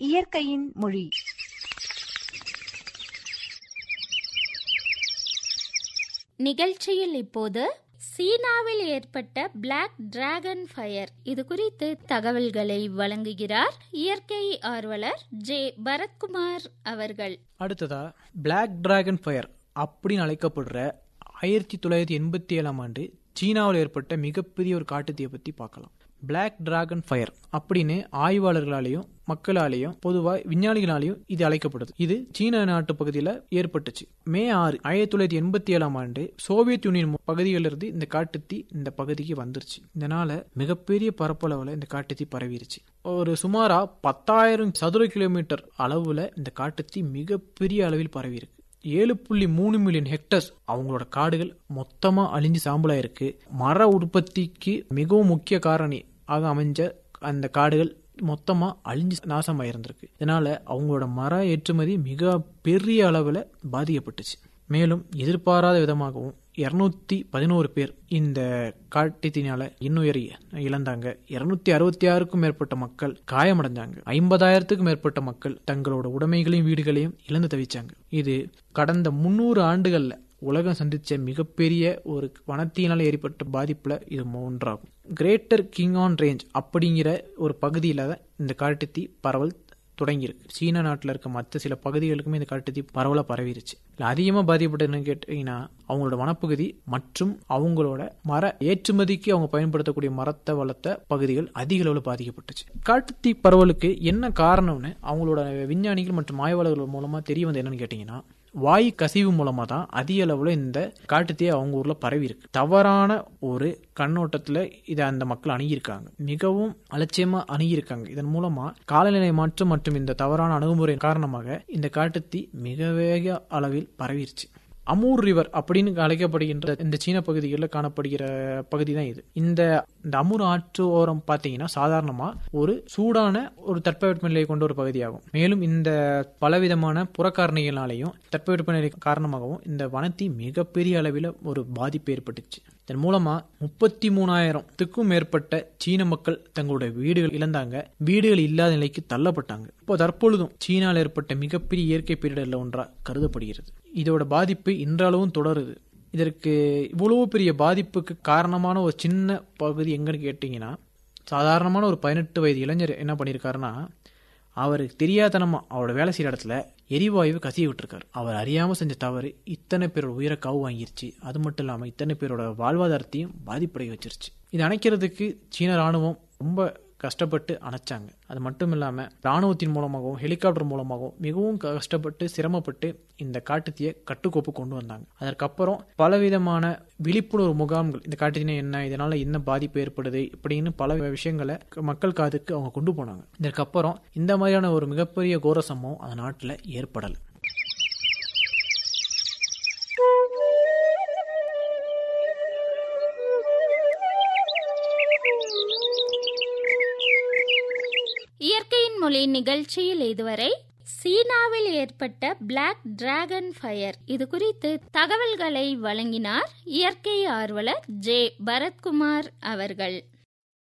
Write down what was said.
இயற்கையின் மொழி நிகழ்ச்சியில் இப்போது சீனாவில் ஏற்பட்ட பிளாக் டிராகன் ஃபயர் இது குறித்து தகவல்களை வழங்குகிறார் இயற்கை ஆர்வலர் ஜே பரத்குமார் அவர்கள் அடுத்ததா பிளாக் டிராகன் ஃபயர் அப்படின்னு அழைக்கப்படுற ஆயிரத்தி தொள்ளாயிரத்தி எண்பத்தி ஏழாம் ஆண்டு சீனாவில் ஏற்பட்ட மிகப்பெரிய ஒரு காட்டுத்தீயை பற்றி பார்க்கலாம் பிளாக் டிராகன் ஃபயர் அப்படின்னு ஆய்வாளர்களாலேயும் மக்களாலேயும் பொதுவாக விஞ்ஞானிகளாலேயும் இது அழைக்கப்படுது இது சீன நாட்டு பகுதியில் ஏற்பட்டுச்சு மே ஆறு ஆயிரத்தி தொள்ளாயிரத்தி எண்பத்தி ஏழாம் ஆண்டு சோவியத் யூனியன் பகுதிகளிலிருந்து இந்த காட்டுத்தீ இந்த பகுதிக்கு வந்துருச்சு இதனால மிகப்பெரிய பரப்பளவில் இந்த காட்டுத்தீ பரவிருச்சு ஒரு சுமாரா பத்தாயிரம் சதுர கிலோமீட்டர் அளவுல இந்த காட்டுத்தீ மிகப்பெரிய அளவில் பரவி இருக்கு ஏழு புள்ளி மூணு மில்லியன் ஹெக்டர்ஸ் அவங்களோட காடுகள் மொத்தமா அழிஞ்சு சாம்பலா இருக்கு மர உற்பத்திக்கு மிகவும் முக்கிய காரணி ஆக அமைஞ்ச அந்த காடுகள் மொத்தமா அழிஞ்சு நாசமாயிருந்திருக்கு இதனால அவங்களோட மர ஏற்றுமதி மிக பெரிய அளவுல பாதிக்கப்பட்டுச்சு மேலும் எதிர்பாராத விதமாகவும் இருநூத்தி பதினோரு பேர் இந்த காட்டுத்தினால இன்னுயிரை இழந்தாங்க இருநூத்தி அறுபத்தி ஆறுக்கும் மேற்பட்ட மக்கள் காயமடைஞ்சாங்க ஐம்பதாயிரத்துக்கும் மேற்பட்ட மக்கள் தங்களோட உடைமைகளையும் வீடுகளையும் இழந்து தவிச்சாங்க இது கடந்த முன்னூறு ஆண்டுகள்ல உலகம் சந்திச்ச மிகப்பெரிய ஒரு வனத்தினால் ஏற்பட்ட பாதிப்புல இது ஒன்றாகும் கிரேட்டர் கிங் ஆன் ரேஞ்ச் அப்படிங்கிற ஒரு பகுதியில இந்த காட்டுத்தீ பரவல் தொடங்கியிருக்கு சீன நாட்டில் இருக்க மற்ற சில பகுதிகளுக்குமே இந்த காட்டுத்தீ பரவலாக பரவிருச்சு இல்லை அதிகமாக பாதிக்கப்பட்டதுன்னு கேட்டீங்கன்னா அவங்களோட வனப்பகுதி மற்றும் அவங்களோட மர ஏற்றுமதிக்கு அவங்க பயன்படுத்தக்கூடிய மரத்தை வளர்த்த பகுதிகள் அதிக அளவில் பாதிக்கப்பட்டுச்சு காட்டுத்தீ பரவலுக்கு என்ன காரணம்னு அவங்களோட விஞ்ஞானிகள் மற்றும் ஆய்வாளர்கள் மூலமா தெரிய வந்து என்னன்னு கேட்டீங்கன்னா வாயு கசிவு மூலமா தான் அதிக அளவுல இந்த காட்டுத்தீ அவங்க ஊர்ல பரவி இருக்கு தவறான ஒரு கண்ணோட்டத்துல இதை அந்த மக்கள் அணுகியிருக்காங்க மிகவும் அலட்சியமா அணுகியிருக்காங்க இதன் மூலமா காலநிலை மாற்றம் மற்றும் இந்த தவறான அணுகுமுறை காரணமாக இந்த காட்டுத்தீ மிக வேக அளவில் பரவிருச்சு அமூர் ரிவர் அப்படின்னு அழைக்கப்படுகின்ற இந்த சீன பகுதிகளில் காணப்படுகிற பகுதி தான் இது இந்த இந்த அமூர் ஆற்று ஓரம் பார்த்தீங்கன்னா சாதாரணமா ஒரு சூடான ஒரு தட்பவெப்பநிலையை கொண்ட ஒரு பகுதியாகும் மேலும் இந்த பலவிதமான புறக்காரணிகளாலையும் தட்பவெப்பநிலை காரணமாகவும் இந்த வனத்தி மிகப்பெரிய அளவில் ஒரு பாதிப்பு ஏற்பட்டுச்சு இதன் மூலமா முப்பத்தி மூணாயிரத்துக்கும் மேற்பட்ட சீன மக்கள் தங்களுடைய வீடுகள் இழந்தாங்க வீடுகள் இல்லாத நிலைக்கு தள்ளப்பட்டாங்க இப்போ தற்பொழுதும் சீனாவில் ஏற்பட்ட மிகப்பெரிய இயற்கை பேரிடர்ல ஒன்றா கருதப்படுகிறது இதோட பாதிப்பு இன்றளவும் தொடருது இதற்கு இவ்வளவு பெரிய பாதிப்புக்கு காரணமான ஒரு சின்ன பகுதி எங்கன்னு கேட்டீங்கன்னா சாதாரணமான ஒரு பதினெட்டு வயது இளைஞர் என்ன பண்ணியிருக்காருன்னா அவருக்கு தெரியாதனமா அவரோட வேலை செய்யற இடத்துல எரிவாயு கசிய விட்டுருக்காரு அவர் அறியாம செஞ்ச தவறு இத்தனை பேரோட உயிரை காவு வாங்கிருச்சு அது மட்டும் இல்லாம இத்தனை பேரோட வாழ்வாதாரத்தையும் பாதிப்படைய வச்சிருச்சு இது அணைக்கிறதுக்கு சீன ராணுவம் ரொம்ப கஷ்டப்பட்டு அணைச்சாங்க அது மட்டும் இல்லாம ராணுவத்தின் மூலமாகவும் ஹெலிகாப்டர் மூலமாகவும் மிகவும் கஷ்டப்பட்டு சிரமப்பட்டு இந்த காட்டுத்தீயை கட்டுக்கோப்பு கொண்டு வந்தாங்க அதற்கப்புறம் பலவிதமான விழிப்புணர்வு முகாம்கள் இந்த காட்டுத்தீனை என்ன இதனால என்ன பாதிப்பு ஏற்படுது இப்படின்னு பல விஷயங்களை மக்கள் காதுக்கு அவங்க கொண்டு போனாங்க இதற்கப்புறம் இந்த மாதிரியான ஒரு மிகப்பெரிய கோர சம்பவம் அந்த நாட்டில் ஏற்படலை இயற்கையின் மொழி நிகழ்ச்சியில் இதுவரை சீனாவில் ஏற்பட்ட பிளாக் டிராகன் ஃபயர் இது குறித்து தகவல்களை வழங்கினார் இயற்கை ஆர்வலர் ஜே பரத்குமார் அவர்கள்